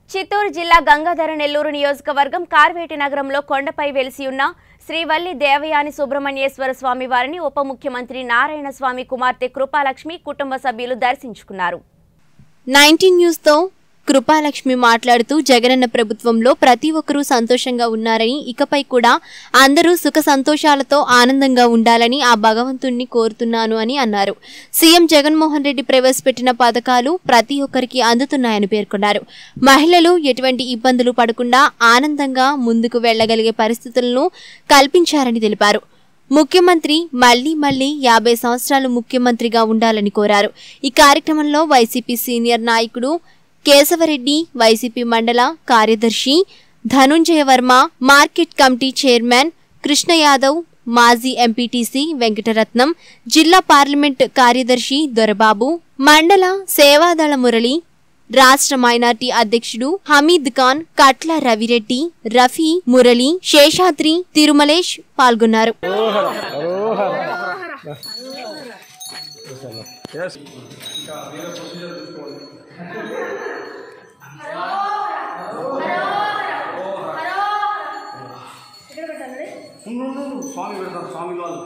చిత్తూరు జిల్లా గంగాధర నెల్లూరు నియోజకవర్గం కార్వేటి నగరంలో కొండపై వెలిసి ఉన్న శ్రీవల్లి దేవయాని సుబ్రహ్మణ్యేశ్వర స్వామి వారిని ఉప ముఖ్యమంత్రి నారాయణ స్వామి కుమార్తె కృపాలక్ష్మి కుటుంబ సభ్యులు దర్శించుకున్నారు నైన్టీన్ న్యూస్తో కృపాలక్ష్మి మాట్లాడుతూ జగనన్న ప్రభుత్వంలో ప్రతి ఒక్కరూ సంతోషంగా ఉన్నారని ఇకపై కూడా అందరూ సుఖ సంతోషాలతో ఆనందంగా ఉండాలని ఆ భగవంతుణ్ణి కోరుతున్నాను అని అన్నారు సీఎం జగన్మోహన్ రెడ్డి ప్రవేశపెట్టిన పథకాలు ప్రతి ఒక్కరికి అందుతున్నాయని పేర్కొన్నారు మహిళలు ఎటువంటి ఇబ్బందులు పడకుండా ఆనందంగా ముందుకు వెళ్లగలిగే పరిస్థితులను కల్పించారని తెలిపారు ముఖ్యమంత్రి మళ్లీ మళ్లీ యాభై సంవత్సరాలు ముఖ్యమంత్రిగా ఉండాలని కోరారు ఈ కార్యక్రమంలో వైసీపీ సీనియర్ నాయకుడు కేశవరెడ్డి వైసీపీ మండల కార్యదర్శి Dhananjaya Varma market committee chairman Krishna Yadav మాజీ ఎంపీటీసీ వెంకటరత్నం జిల్లా పార్లమెంట్ కార్యదర్శి దొరబాబు మండల సేవాదళ మురళి రాష్ట్ర మైనార్టీ అధ్యక్షుడు హమీద్ ఖాన్ కట్ల రవిరెడ్డి రఫీ మురళి శేషాద్రి తిరుమలేష్ పాల్గొన్నారు స్వామి పెడతారు స్వామి వాళ్ళు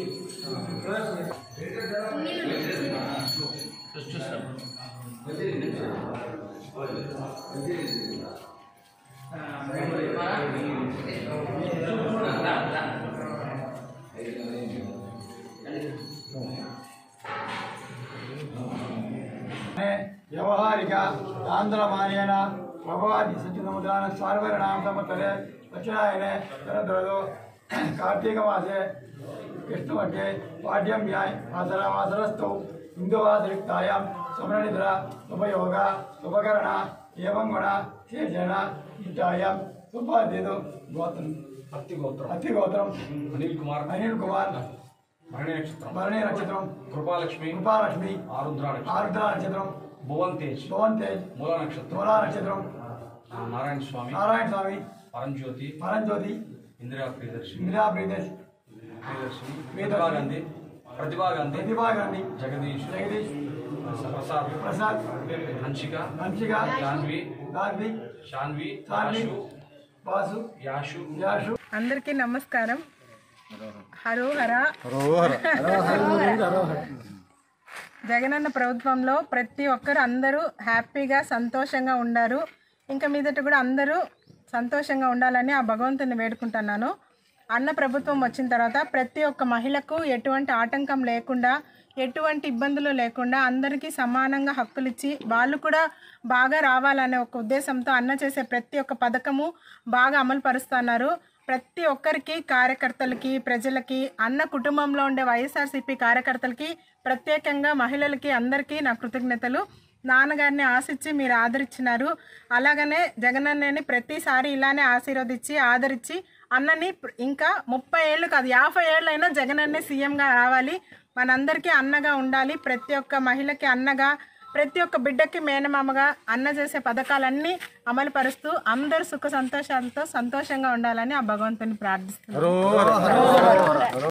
వ్యవహారిక ఆంధ్రమానేన భగవాన్ సచితముద్రాన సార్వరణాం సంవత్సరే దక్షిణాయనే శరదృదో కార్తీక మాసే కృష్ణమఠే పాడ్యమ్యాయ్ వాసర వాసరస్థౌ హిందువాసరిక్తాయాం సమరనిద్ర ఉపయోగ ఉపకరణ ఏవం గుణ శేషణ నిత్యాయం సుపాధ్యదు గోత్రం భక్తి గోత్రం అతి గోత్రం అనిల్ కుమార్ అనిల్ కుమార్ భరణి నక్షత్రం భరణి నక్షత్రం కృపాలక్ష్మి కృపాలక్ష్మి ఆరుద్ర నక్షత్రం ఆరుద్ర నక్షత్రం భువన్ తేజ్ భువన్ తేజ్ మూల నక్షత్రం మూలా నక్షత్రం ఆ, నారాయణ స్వామి నారాయణ స్వామి పరంజ్యోతి పరంజ్యోతి ఇందిరా ప్రియదర్శి ఇందిరా ప్రియదర్శి ప్రియదర్శిని ప్రతిభా గాంధీ ప్రతిభా గాంధీ ప్రతిభా గాంధీ జగదీష్ జగదీష్ ఆ, ప్రసాద్ ప్రసాద్ హన్షిక హన్షిక జాన్వి గాంధీ శాన్వి సాన్వి యాషు వాసు యాషు యాషు అందరికీ నమస్కారం హరోహర జగనన్న ప్రభుత్వంలో ప్రతి ఒక్కరు అందరూ హ్యాపీగా సంతోషంగా ఉన్నారు ఇంకా మీదట కూడా అందరూ సంతోషంగా ఉండాలని ఆ భగవంతుని వేడుకుంటున్నాను అన్న ప్రభుత్వం వచ్చిన తర్వాత ప్రతి ఒక్క మహిళకు ఎటువంటి ఆటంకం లేకుండా ఎటువంటి ఇబ్బందులు లేకుండా అందరికీ సమానంగా హక్కులు ఇచ్చి వాళ్ళు కూడా బాగా రావాలనే ఒక ఉద్దేశంతో అన్న చేసే ప్రతి ఒక్క పథకము బాగా అమలు పరుస్తున్నారు ప్రతి ఒక్కరికి కార్యకర్తలకి ప్రజలకి అన్న కుటుంబంలో ఉండే వైఎస్ఆర్సీపీ కార్యకర్తలకి ప్రత్యేకంగా మహిళలకి అందరికీ నా కృతజ్ఞతలు నాన్నగారిని ఆశించి మీరు ఆదరించినారు అలాగనే జగనన్నని ప్రతిసారి ఇలానే ఆశీర్వదించి ఆదరించి అన్నని ప్ర- ఇంకా ముప్పై ఏళ్ళు కాదు యాభై ఏళ్ళైనా జగనన్నే సీఎంగా రావాలి మనందరికీ అన్నగా ఉండాలి ప్రతి ఒక్క మహిళకి అన్నగా ప్రతి ఒక్క బిడ్డకి మేనమామగా అన్న చేసే పథకాలన్నీ అమలు పరుస్తూ అందరూ సుఖ సంతోషాలతో సంతోషంగా ఉండాలని ఆ భగవంతుని ప్రార్థిస్తున్నాను